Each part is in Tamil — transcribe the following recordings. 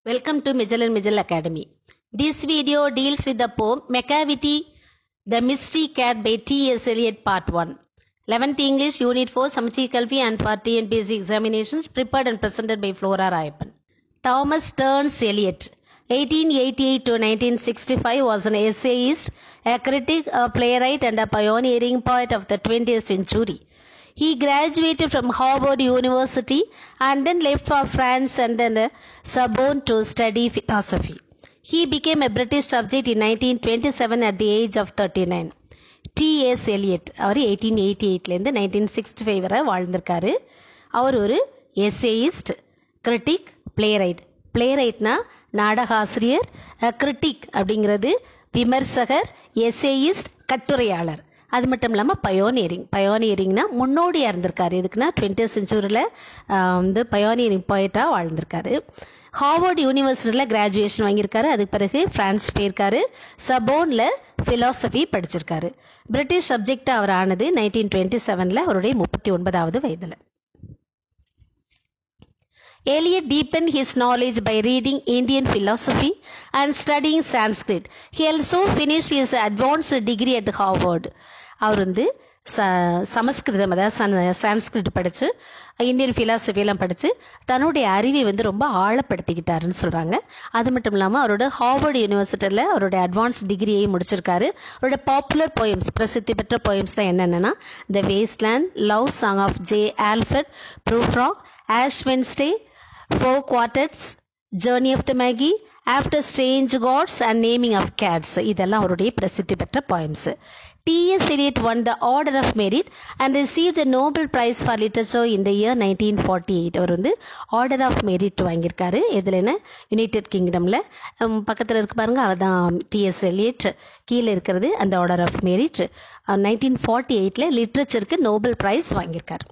Welcome to Mitchell and Mitchell Academy. This video deals with the poem Macavity, The Mystery Cat by T.S. Eliot Part 1. 11th English Unit 4 Samachi Kalvi and for TNPSC examinations prepared and presented by Flora Rayappan. Thomas Stearns Eliot 1888 to 1965 was an essayist, a critic, a playwright and a pioneering poet of the 20th century. He graduated from Harvard University and then left for France and then uh, Sorbonne to study philosophy. He became a British subject in 1927 at the age of 39. TS Eliot அவர் எயிட்டீன் எயிட்டி எயிட்லேருந்து நைன்டீன் சிக்ஸ்டி ஃபைவ் வரை வாழ்ந்திருக்காரு அவர் ஒரு எஸ்ஏயிஸ்ட் கிரிட்டிக் பிளேரைட் பிளேரைட்னா நாடகாசிரியர் கிரிட்டிக் அப்படிங்கிறது விமர்சகர் எஸ்ஏயிஸ்ட் கட்டுரையாளர் அது மட்டும் இல்லாமல் பயோனியரிங் பயோனியரிங்னா முன்னோடியாக இருந்திருக்காரு எதுக்குன்னா டுவெண்ட்டி செஞ்சுரியில் வந்து பயோனியரிங் போயிட்டாக வாழ்ந்திருக்காரு ஹார்வர்ட் யூனிவர்சிட்டியில் கிராஜுவேஷன் வாங்கியிருக்காரு அதுக்கு பிறகு ஃப்ரான்ஸ் போயிருக்காரு சபோனில் ஃபிலாசபி படிச்சிருக்காரு பிரிட்டிஷ் சப்ஜெக்டாக அவர் ஆனது நைன்டீன் டுவெண்ட்டி செவனில் அவருடைய முப்பத்தி ஒன்பதாவது வயதில் Eliot deepened his knowledge by reading Indian philosophy and studying Sanskrit. He also finished his advanced degree at Harvard. அவர் வந்து ச சமஸ்கிருதம் அதாவது சன் சான்ஸ்கிரிட் படித்து இந்தியன் ஃபிலாசபியெல்லாம் படித்து தன்னுடைய அறிவை வந்து ரொம்ப ஆழப்படுத்திக்கிட்டாருன்னு சொல்கிறாங்க அது மட்டும் இல்லாமல் அவரோட ஹார்வர்டு யூனிவர்சிட்டியில் அவருடைய அட்வான்ஸ் டிகிரியை முடிச்சிருக்காரு அவரோட பாப்புலர் போயம்ஸ் பிரசித்தி பெற்ற போயம்ஸ்லாம் என்னென்னா the waste land love song of J Alfred Prufrock ash Wednesday four quarters journey of the Magi after strange gods and naming of cats இதெல்லாம் அவருடைய பிரசித்தி பெற்ற poems T.S. Eliot won the Order of Merit and received the Nobel Prize for Literature in the year 1948. அவர் வந்து ஆர்டர் ஆஃப் மெரிட் வாங்கியிருக்காரு எதுலன்னா யுனைடெட் கிங்டமில் பக்கத்தில் இருக்கு பாருங்க அவர் தான் டிஎஸ் எலியட் கீழே இருக்கிறது அந்த order of merit nineteen forty எயிட்டில் லிட்ரேச்சருக்கு நோபல் ப்ரைஸ் வாங்கியிருக்காரு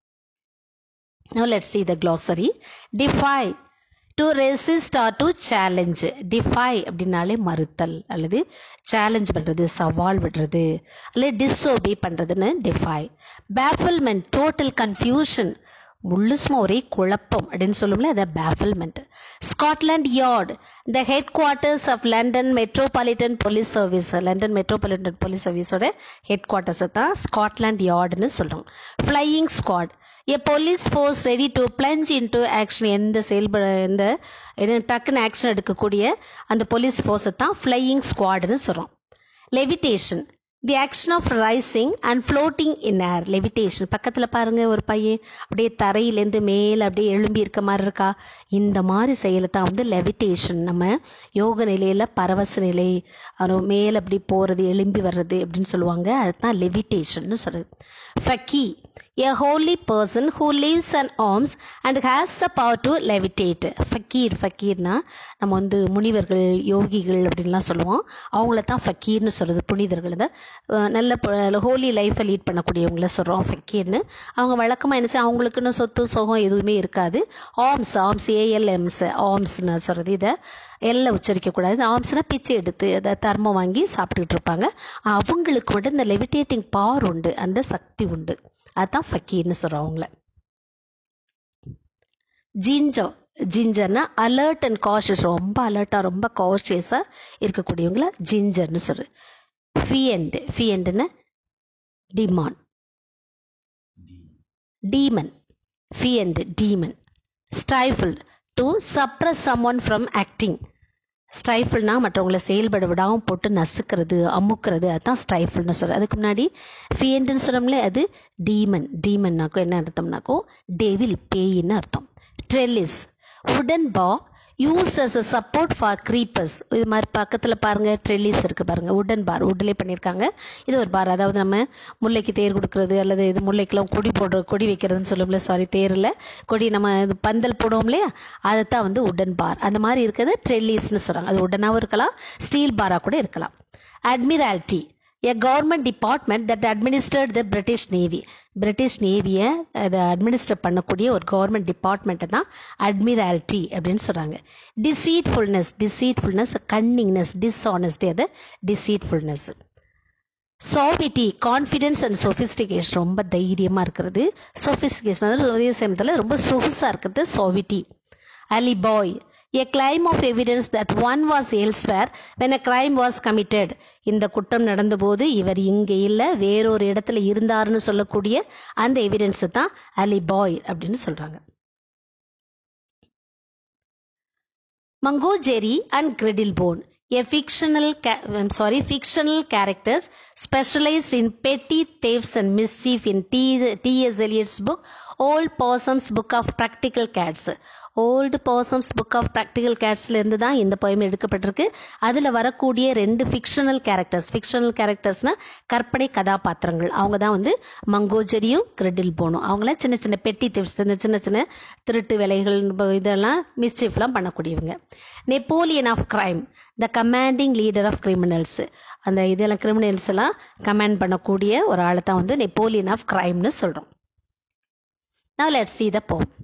Now let's see the glossary. Defy to resist or to challenge defy அப்படின்னாலே மறுத்தல் அல்லது சேலஞ்ச் பண்ணுறது சவால் விடுறது அல்லது டிஸ்ஓபே பண்ணுறதுன்னு டிஃபை பேஃபில்மெண்ட் டோட்டல் கன்ஃபியூஷன் முள்ளுசுமா ஒரே குழப்பம் அப்படின்னு சொல்லுவோம்ல அதை bafflement Scotland Yard the headquarters of London Metropolitan police service London Metropolitan police சர்வீஸோட ஹெட் குவார்ட்டர்ஸை தான் ஸ்காட்லாண்ட் யார்டுன்னு சொல்கிறோம் flying squad a police force ready to plunge into action எந்த செயல்பட எந்த எது டக்குன்னு ஆக்ஷன் எடுக்கக்கூடிய அந்த போலீஸ் ஃபோர்ஸை தான் ஃப்ளையிங் ஸ்குவாடுன்னு சொல்கிறோம் levitation the action of rising and floating in air levitation பக்கத்தில் பாருங்கள் ஒரு பையன் அப்படியே தரையிலேருந்து மேலே அப்படியே எழும்பி இருக்க மாதிரி இருக்கா இந்த மாதிரி செயலை தான் வந்து லெவிடேஷன் நம்ம யோக நிலையில் பரவச நிலை மேலே அப்படி போகிறது எழும்பி வர்றது அப்படின்னு சொல்லுவாங்க அதுதான் லெவிடேஷன்னு சொல்கிறது ஃபக்கி a holy person who lives on alms and has the power to levitate fakir ஃபக்கீர்னா நம்ம வந்து முனிவர்கள் யோகிகள் அப்படின்லாம் சொல்லுவோம் அவங்கள தான் ஃபக்கீர்னு சொல்கிறது புனிதர்கள் தான் நல்ல ஹோலி லைஃப்பை லீட் பண்ணக்கூடியவங்கள சொல்கிறோம் ஃபக்கீர்னு அவங்க வழக்கமாக என்ன செய்ய அவங்களுக்குன்னு சொத்து சுகம் எதுவுமே இருக்காது ஆம்ஸ் ஆம்ஸ் ஏஎல்எம்ஸ் ஆம்ஸ்னு சொல்கிறது இதை எல்லாம் உச்சரிக்கக்கூடாது ஆம்ஸ்னால் பிச்சை எடுத்து அதை தர்மம் வாங்கி சாப்பிட்டுக்கிட்டு இருப்பாங்க அவங்களுக்கு மட்டும் இந்த லெவிடேட்டிங் பவர் உண்டு அந்த சக்தி உண்டு அதுதான் ஃபக்கீர்னு சொல்கிறோம் அவங்கள ஜிஞ்சோ ஜிஞ்சர்னா அலர்ட் அண்ட் காஷியஸ் ரொம்ப அலர்ட்டாக ரொம்ப காஷியஸாக இருக்கக்கூடியவங்கள ஜிஞ்சர்னு சொல்கிறது ஃபியண்ட் ஃபியண்டுன்னு demon demon fiend demon stifle to suppress someone from acting ஸ்டைஃபிள்னா மற்றவங்கள செயல்பட விடாமல் போட்டு நசுக்கிறது அமுக்கிறது அதுதான் ஸ்டைஃபிள்னு சொல்கிறது அதுக்கு முன்னாடி ஃபியண்டுன்னு சொல்கிறோம்ல அது டீமன் டீமன்னாக்கும் என்ன அர்த்தம்னாக்கோ டேவில் பேயின்னு அர்த்தம் ட்ரெல்லிஸ் உடன் bar use as a support for creepers இது மாதிரி பக்கத்தில் பாருங்கள் ட்ரெல்லிஸ் இருக்குது பாருங்கள் உடன் பார் உட்லேயே பண்ணியிருக்காங்க இது ஒரு பார் அதாவது நம்ம முல்லைக்கு தேர் கொடுக்குறது அல்லது இது முல்லைக்கெல்லாம் கொடி போடுற கொடி வைக்கிறதுன்னு சொல்லுவோம்ல சாரி தேரில் கொடி நம்ம இது பந்தல் போடுவோம் இல்லையா அதை தான் வந்து உடன் பார் அந்த மாதிரி இருக்கிறது ட்ரெல்லிஸ்னு சொல்கிறாங்க அது உடனாகவும் இருக்கலாம் ஸ்டீல் பாராக கூட இருக்கலாம் admiralty a government department that administered the British navy British நேவியை அதை அட்மினிஸ்டர் பண்ணக்கூடிய ஒரு கவர்மெண்ட் டிபார்ட்மெண்ட்டை தான் அட்மிரால்ட்டி அப்படின்னு சொல்கிறாங்க டிசீட்ஃபுல்னஸ் டிசீட்ஃபுல்னஸ் கன்னிங்னஸ் டிஸ்ஆனஸ்டி அது deceitfulness suavity confidence and sophistication ரொம்ப தைரியமாக இருக்கிறது சொஃபிஸ்டிகேஷன் அதாவது ஒரே சமயத்தில் ரொம்ப சொகுசாக இருக்கிறது சாவிட்டி அலிபாய் a claim of evidence that one was elsewhere when a crime was committed இந்த குற்றம் நடந்தபோது இவர் இங்கே இல்லை வேறொரு இடத்துல இருந்தாருன்னு சொல்லக்கூடிய அந்த எவிடன்ஸ் தான் அலிபாய் அப்படின்னு சொல்றாங்க Mungojerrie and Griddlebone a fictional ca- I'm sorry fictional characters specialized in petty thefts and mischief in T- T.S. Eliot's book Old Possum's Book of Practical Cats old Possum's book of practical கேட்ஸ்ல இருந்து தான் இந்த போயம் எடுக்கப்பட்டிருக்கு அதில் வரக்கூடிய ரெண்டு ஃபிக்ஷனல் கேரக்டர்ஸ் ஃபிக்ஷனல் கேரக்டர்ஸ்னா கற்பனை கதாபாத்திரங்கள் அவங்க தான் வந்து மங்கோஜரியும் கிரெடில் போனும் அவங்களாம் சின்ன சின்ன பெட்டி திப்ஸ் இந்த சின்ன சின்ன திருட்டு வேலைகள் இதெல்லாம் மிஸ்சீஃப்லாம் பண்ணக்கூடியவங்க Napoleon of crime the commanding leader of criminals அந்த இதெல்லாம் கிரிமினல்ஸ் எல்லாம் கமாண்ட் பண்ணக்கூடிய ஒரு ஆளை தான் வந்து நெப்போலியன் ஆஃப் கிரைம்னு சொல்கிறோம் Now let's see the poem.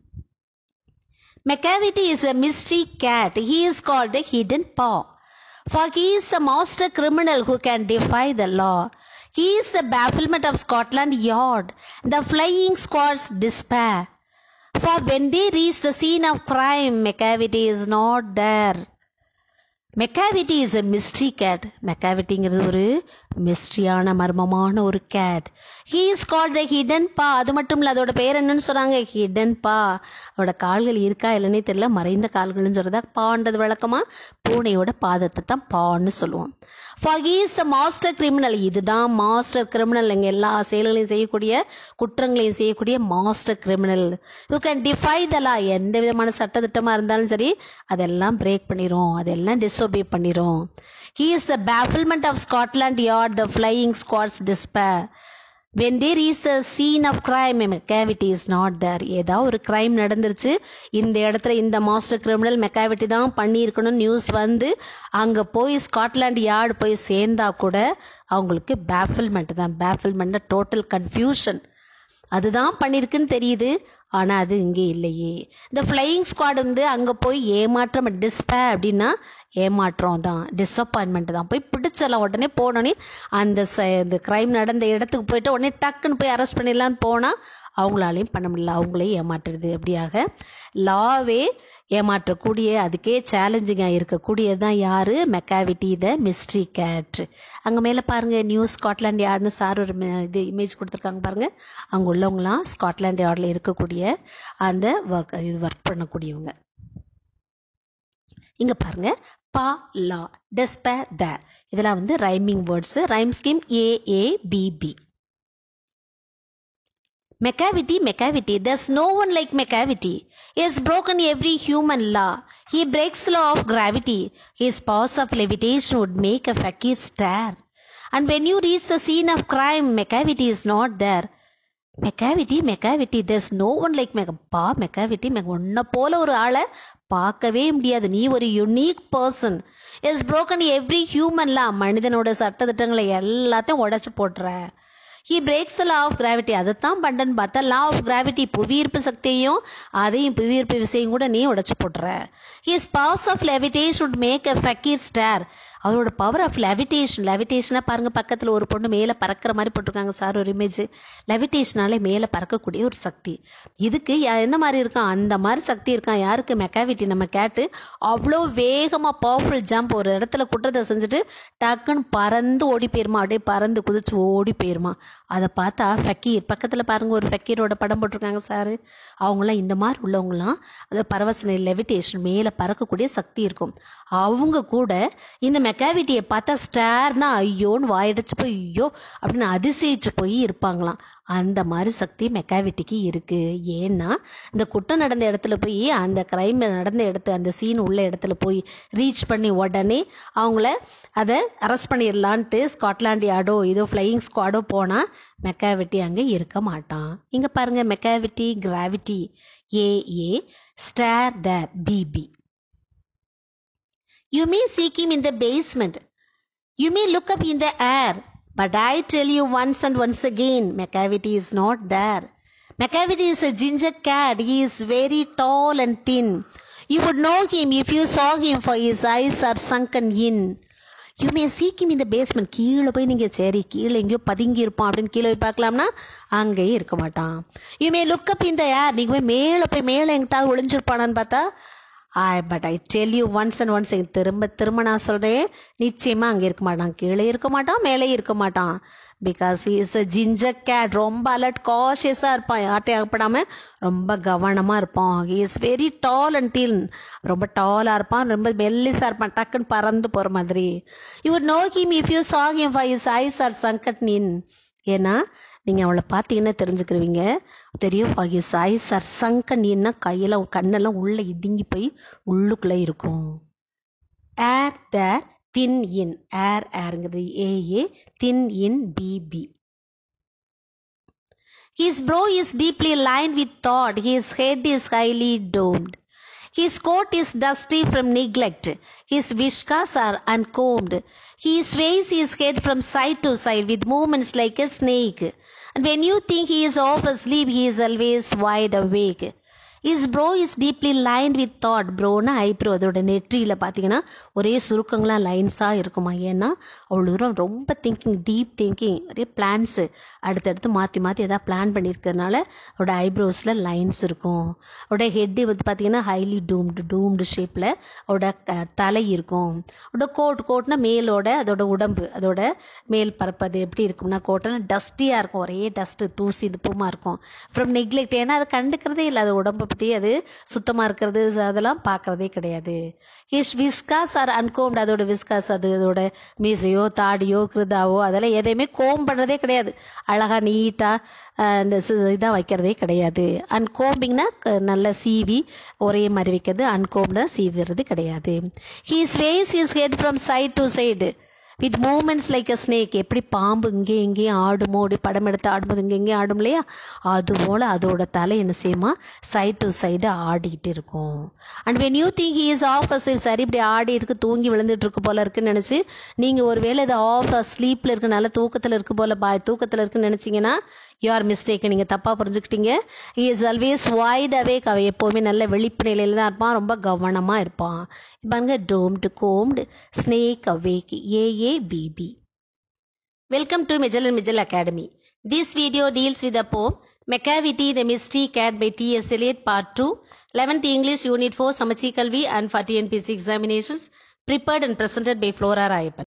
Macavity is a mystery cat. He is called the hidden paw. For he is the master criminal who can defy the law. He is the bafflement of Scotland Yard, the flying squad's despair. For when they reach the scene of crime, Macavity is not there. Macavity is a mystery cat மெக்காவிட்டிங்கிறது ஒரு மிஸ்ட்ரியான மர்மமான ஒரு cat he is called the hidden paw அது மட்டும் இல்லை அதோட பேர் என்னன்னு சொன்னாங்க ஹிடன் பா அதோட கால்கள் இருக்கா இல்லைன்னே தெரியல மறைந்த கால்கள்னு சொல்றதா பான்றது வழக்கமா பூனையோட பாதத்தை தான் பான்னு சொல்லுவோம் for he is the master criminal இதுதான் மாஸ்டர் கிரிமினல் எங்க எல்லா செயல்களையும் செய்யக்கூடிய குற்றங்களையும் செய்யக்கூடிய master criminal you can defy the law எந்த விதமான சட்டத்திட்டமா இருந்தாலும் சரி அதெல்லாம் பிரேக் பண்ணிரும் அதெல்லாம் டிஸ்ஒபே பண்ணிரும் he is the bafflement of Scotland Yard the flying squad's despair when there is the scene of crime Macavity is not there ஏதாவது ஒரு கிரைம் நடந்துருச்சு இந்த இடத்துல இந்த மாஸ்டர் கிரிமினல் மெக்காவிட்டி தான் பண்ணியிருக்கணும் நியூஸ் வந்து அங்கே போய் ஸ்காட்லாண்ட் யார்டு போய் சேர்ந்தா கூட அவங்களுக்கு பேஃபில்மெண்ட் தான் பேஃபில்மெண்ட் டோட்டல் கன்ஃபியூஷன் அதுதான் பண்ணியிருக்குன்னு தெரியுது ஆனால் அது இங்கே இல்லையே இந்த ஃப்ளையிங் ஸ்குவாட் வந்து அங்கே போய் ஏமாற்றம் டிஸ்பே அப்படின்னா ஏமாற்றம் தான் டிஸப்பாயின்மெண்ட் தான் போய் பிடிச்சலாம் உடனே போனோடனே அந்த ச இந்த கிரைம் நடந்த இடத்துக்கு போயிட்டு உடனே டக்குன்னு போய் அரெஸ்ட் பண்ணிடலான்னு போனால் அவங்களாலையும் பண்ண முடியல அவங்களையும் ஏமாற்றுறது அப்படியாக லாவே ஏமாற்றக்கூடிய அதுக்கே சேலஞ்சிங்காக இருக்கக்கூடியது தான் யார் மெக்காவிட்டி த மிஸ்ட்ரி கேட் அங்கே மேலே பாருங்கள் நியூ ஸ்காட்லாண்ட் யார்டுன்னு சார் ஒரு ம- இது இமேஜ் கொடுத்துருக்காங்க பாருங்கள் அங்கே உள்ளவங்களாம் ஸ்காட்லாண்ட் யார்டில் இருக்கக்கூடிய அந்த ஒர்க் இது ஒர்க் பண்ணக்கூடியவங்க இங்கே பாருங்க பா லா டெஸ்பே த இதெல்லாம் வந்து rhyming words rhyme scheme A A B B Macavity, Macavity, there's no one like Macavity. He has broken every human law. He breaks the law of gravity. His powers of levitation would make a fakir stare. And when you reach the scene of crime, Macavity is not there. Macavity Macavity there's no one like Mac பா மெக்காவிட்டி மெக உன்னை போல ஒரு ஆளை பார்க்கவே முடியாது நீ ஒரு unique person is broken every ஹியூமன்லாம் மனிதனோட சட்டத்திட்டங்களை எல்லாத்தையும் உடைச்சு போட்டுற he breaks the law of gravity அதைத்தான் பண்றேன்னு பார்த்தா லா ஆஃப் கிராவிட்டி புவியீர்ப்பு சக்தியையும் அதையும் புவியீர்ப்பு விசையும் கூட நீ உடைச்சு போட்டுற his powers of levitation would make a fakir stare அவரோட பவர் ஆஃப் லெவிடேஷன் லெவிடேஷனாக பாருங்க பக்கத்தில் ஒரு பொண்ணு மேலே பறக்கிற மாதிரி போட்டிருக்காங்க சார் ஒரு இமேஜ் லெவிடேஷனாலே மேலே பறக்கக்கூடிய ஒரு சக்தி இதுக்கு யா- எந்த மாதிரி இருக்கான் அந்த மாதிரி சக்தி இருக்கான் யாருக்கு மெக்காவிட்டி நம்ம கேட்டு அவ்வளோ வேகமாக பவர்ஃபுல் ஜம்ப் ஒரு இடத்துல குற்றத்தை செஞ்சுட்டு டக்குன்னு பறந்து ஓடி போயிருமா அப்படியே பறந்து குதிச்சு ஓடி போயிருமா அதை பார்த்தா ஃபக்கீர் பக்கத்தில் பாருங்க ஒரு ஃபக்கீரோட படம் போட்டிருக்காங்க சார் அவங்களாம் இந்த மாதிரி உள்ளவங்களாம் அது பரவசனை லெவிடேஷன் மேலே பறக்கக்கூடிய சக்தி இருக்கும் அவங்க கூட இந்த மெக்காவிட்டியை பார்த்தா ஸ்டார்னா ஐயோன்னு வாயடைச்சு போய் ஐயோ அப்படின்னு அதிசயிச்சு போய் இருப்பாங்களாம் அந்த மாதிரி சக்தி மெக்காவிட்டிக்கு இருக்கு ஏன்னா இந்த குற்றம் நடந்த இடத்துல போய் அந்த கிரைம் நடந்த இடத்து அந்த சீன் உள்ள இடத்துல போய் ரீச் பண்ணி உடனே அவங்கள அதை அரெஸ்ட் பண்ணிடலான்ட்டு ஸ்காட்லாண்ட் யார்டோ இதோ ஃப்ளையிங் ஸ்குவாடோ போனால் மெக்காவிட்டி அங்கே இருக்க மாட்டான் இங்கே பாருங்க Macavity gravity A A stare the B B You may seek him in the basement. You may look up in the air. But I tell you once and once again, Macavity is not there. Macavity is a ginger cat. He is very tall and thin. You would know him if you saw him, for his eyes are sunken in. You may seek him இந்த பேஸ்மெண்ட் கீழே போய் நீங்கள் சரி கீழே எங்கேயோ பதுங்கி இருப்பான் அப்படின்னு கீழே போய் பார்க்கலாம்னா அங்கேயும் இருக்க மாட்டான் யூ மே லுக் அப் இந்த ஏர் நீங்கள் போய் மேலே போய் மேலே எங்கிட்டாவது ஒளிஞ்சிருப்பானான்னு பார்த்தா I but I tell you once and once திரும்ப திரும்ப நான் சொல்கிறேன் நிச்சயமாக அங்கே இருக்க மாட்டான் கீழே இருக்க மாட்டான் மேலே இருக்க மாட்டான் because is a ginger cat ரொம்ப அலர்ட் காஷியஸாக இருப்பான் யார்ட்டையும் அகப்படாமல் ரொம்ப கவனமாக இருப்பான் he is very tall and thin ரொம்ப டாலாக இருப்பான் ரொம்ப மெல்லிஸாக இருப்பான் டக்குன்னு பறந்து போகிற மாதிரி you know him if you saw him for his eyes are sunken in ஏன்னா நீங்கள் அவளை பார்த்தீங்கன்னா தெரிஞ்சுக்கிருவீங்க தெரியும் ஹிஸ் ஐஸ் ஆர் சங்க நீன்னா கையில் கண்ணெல்லாம் உள்ளே இடுங்கி போய் உள்ளுக்குள்ளே இருக்கும் air there thin in air ஏருங்கிறது A A thin in B B His brow is deeply lined with thought. His head is highly domed. His coat is dusty from neglect. His whiskers are uncombed. He sways his head from side to side with movements like a snake. And when you think he is off asleep, he is always wide awake. His brow is deeply lined with thought ப்ரோனா ஐப்ரோ அதோட நெற்றியில் பார்த்தீங்கன்னா ஒரே சுருக்கங்களாக லைன்ஸாக இருக்குமா ஏன்னா அவ்வளோ தூரம் ரொம்ப திங்கிங் டீப் திங்கிங் ஒரே பிளான்ஸு அடுத்தடுத்து மாற்றி மாற்றி எதாவது பிளான் பண்ணியிருக்கிறதுனால அவரோட ஐப்ரோஸில் லைன்ஸ் இருக்கும் அவரோட ஹெட்டு வந்து பார்த்தீங்கன்னா ஹைலி டூம்டு டூம்டு ஷேப்பில் அவரோட க தலை இருக்கும் அவரோட கோட் கோட்னா மேலோட அதோட உடம்பு அதோட மேல் பரப்பு அது எப்படி இருக்கும்னா கோட்னா டஸ்டியாக இருக்கும் ஒரே டஸ்ட்டு தூசி துப்புமாக இருக்கும் ஃப்ரம் நெக்லெக்ட் ஏன்னா அது கண்டுக்கிறதே இல்லை அது உடம்பை பற்றி அது சுத்தமாக இருக்கிறது அதெல்லாம் பார்க்குறதே கிடையாது ஹிஸ் விஸ்காஸ் ஆர் அன்கோம்டு அதோட விஸ்காஸ் அது அதோட மீசையோ தாடியோ கிருதாவோ அதெல்லாம் எதையுமே கோம் பண்ணுறதே கிடையாது அழகாக நீட்டாக இந்த இதாக வைக்கிறதே கிடையாது அன்கோம்பிங்னா நல்ல சீவி ஒரே மாதிரி வைக்கிறது அன்கோம்னா சீவிறது கிடையாது his sways his head from side to side with movements like a snake எப்படி பாம்பு இங்கே இங்கேயும் ஆடுமோ அப்படி படம் எடுத்து ஆடும்போது இங்கே இங்கேயும் ஆடும் இல்லையா அதுபோல் அதோட தலை என்ன செய்யுமா சைட் டு சைடு ஆடிக்கிட்டு இருக்கும் and when you think he is half as சரி இப்படி ஆடி இருக்கு தூங்கி விழுந்துட்டு இருக்கு போல இருக்குன்னு நினச்சி நீங்கள் ஒரு வேளை இது ஆஃப் ஸ்லீப்பில் இருக்கு நல்ல தூக்கத்தில் இருக்கு போல பா தூக்கத்தில் இருக்குன்னு நினச்சிங்கன்னா யூ ஆர் மிஸ்டேக் நீங்கள் தப்பாக புரிஞ்சுக்கிட்டீங்க he is always wide awake அவன் எப்போவுமே நல்ல விழிப்பு நிலையில் தான் இருப்பான் ரொம்ப கவனமாக இருப்பான் பாருங்க டோம்டு கோம்டு snake awake A A B B welcome to Mijal and Mijal academy this video deals with a poem Macavity the mystery cat by T S Eliot part two eleventh English unit four Samacheer Kalvi and for TNPSC examinations prepared and presented by Flora Rayapan.